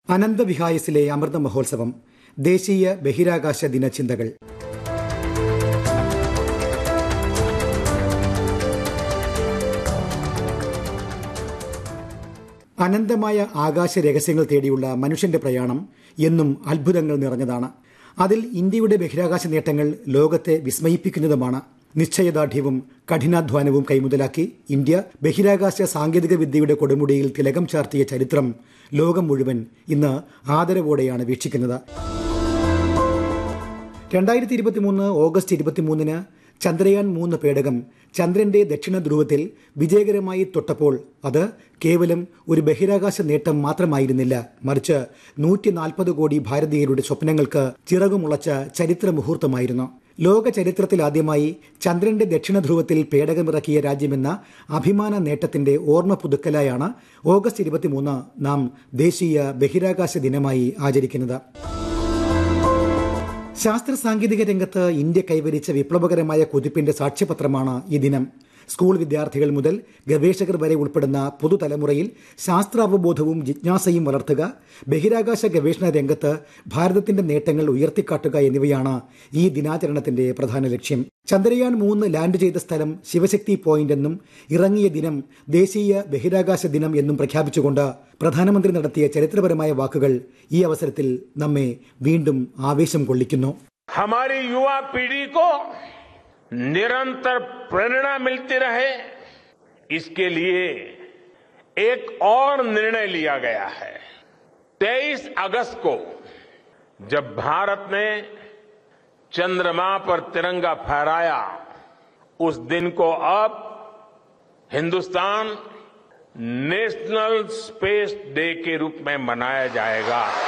അനന്തവിഹായസിലെ അമൃത മഹോത്സവം ദേശീയ ബഹിരാകാശ ദിന ചിന്തകൾ അനന്തമായ ആകാശ രഹസ്യങ്ങൾ തേടിയുള്ള മനുഷ്യന്റെ പ്രയാണം എന്നും അത്ഭുതങ്ങൾ നിറഞ്ഞതാണ് അതിൽ ഇന്ത്യയുടെ ബഹിരാകാശ നേട്ടങ്ങൾ ലോകത്തെ വിസ്മയിപ്പിക്കുന്നതുമാണ് നിശ്ചയദാർഢ്യവും കഠിനാധ്വാനവും കൈമുതലാക്കി ഇന്ത്യ ബഹിരാകാശ സാങ്കേതിക വിദ്യയുടെ കൊടുമുടിയിൽ തിലകം ചാർത്തിയ ചരിത്രം ലോകം മുഴുവൻ ഇന്ന് ആദരവോടെയാണ് വീക്ഷിക്കുന്നത് രണ്ടായിരത്തി ഇരുപത്തിമൂന്ന് ഓഗസ്റ്റ് ഇരുപത്തിമൂന്നിന് ചന്ദ്രയാൻ മൂന്ന് പേടകം ചന്ദ്രന്റെ ദക്ഷിണ ധ്രുവത്തിൽ വിജയകരമായി തൊട്ടപ്പോൾ അത് കേവലം ഒരു ബഹിരാകാശ നേട്ടം മാത്രമായിരുന്നില്ല മറിച്ച് നൂറ്റി നാൽപ്പത് കോടി ഭാരതീയരുടെ സ്വപ്നങ്ങൾക്ക് ചിറകുമുളച്ച ചരിത്ര മുഹൂർത്തമായിരുന്നു ലോക ചരിത്രത്തിൽ ആദ്യമായി ചന്ദ്രന്റെ ദക്ഷിണ ധ്രുവത്തിൽ പേടകമിറക്കിയ രാജ്യമെന്ന അഭിമാന നേട്ടത്തിന്റെ ഓർമ്മ പുതുക്കലായാണ് ഓഗസ്റ്റ് ഇരുപത്തിമൂന്ന് നാം ദേശീയ ബഹിരാകാശ ദിനമായി ആചരിക്കുന്നത് ശാസ്ത്ര സാങ്കേതിക രംഗത്ത് ഇന്ത്യ കൈവരിച്ച വിപ്ലവകരമായ കുതിപ്പിന്റെ സാക്ഷ്യപത്രമാണ് ഈ ദിനം സ്കൂൾ വിദ്യാർത്ഥികൾ മുതൽ ഗവേഷകർ വരെ ഉൾപ്പെടുന്ന പുതുതലമുറയിൽ ശാസ്ത്രാവബോധവും ജിജ്ഞാസയും വളർത്തുക ബഹിരാകാശ ഗവേഷണ രംഗത്ത് ഭാരതത്തിന്റെ നേട്ടങ്ങൾ ഉയർത്തിക്കാട്ടുക എന്നിവയാണ് ഈ ദിനാചരണത്തിന്റെ പ്രധാന ലക്ഷ്യം ചന്ദ്രയാൻ മൂന്ന് ലാൻഡ് ചെയ്ത സ്ഥലം ശിവശക്തി പോയിന്റ് എന്നും ഇറങ്ങിയ ദിനം ദേശീയ ബഹിരാകാശ ദിനം എന്നും പ്രഖ്യാപിച്ചുകൊണ്ട് പ്രധാനമന്ത്രി നടത്തിയ ചരിത്രപരമായ വാക്കുകൾ ഈ അവസരത്തിൽ നമ്മെ വീണ്ടും ആവേശം കൊള്ളിക്കുന്നു हमारी युवा पीढ़ी को निरंतर प्रेरणा मिलती रहे इसके लिए एक और निर्णय लिया गया है 23 अगस्त को जब भारत ने चंद्रमा पर तिरंगा फहराया उस दिन को अब हिंदुस्तान नेशनल स्पेस डे के रूप में मनाया जाएगा